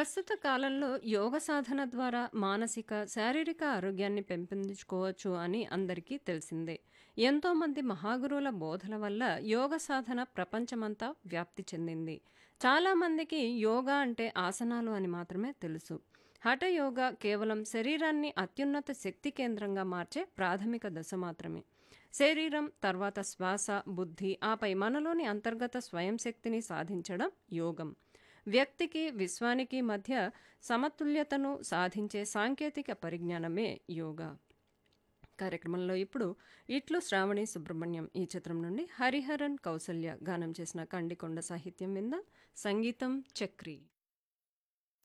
ప్రస్తుత కాలంలో యోగ సాధన ద్వారా మానసిక, శారీరక ఆరోగ్యాన్ని పెంపొందించుకోవచ్చు అని అందరికీ తెలిసిందే. ఎంతోమంది మహాగురువుల బోధల వల్ల యోగ సాధన ప్రపంచమంతా వ్యాప్తి చెందింది. చాలామందికి యోగా అంటే ఆసనాలు అని మాత్రమే తెలుసు. హఠ యోగా కేవలం శరీరాన్ని అత్యున్నత శక్తి కేంద్రంగా మార్చే ప్రాథమిక దశ మాత్రమే. శరీరం, తర్వాత శ్వాస, బుద్ధి, ఆపై మనలోని అంతర్గత స్వయం శక్తిని సాధించడం యోగం. వ్యక్తికి, విశ్వానికి మధ్య సమతుల్యతను సాధించే సాంకేతిక పరిజ్ఞానమే యోగా. కార్యక్రమంలో ఇప్పుడు 'ఇట్లు శ్రావణి సుబ్రహ్మణ్యం' ఈ చిత్రం నుండి హరిహరన్, కౌసల్య గానం చేసిన కండికొండ సాహిత్యం విందాం. సంగీతం చక్రి.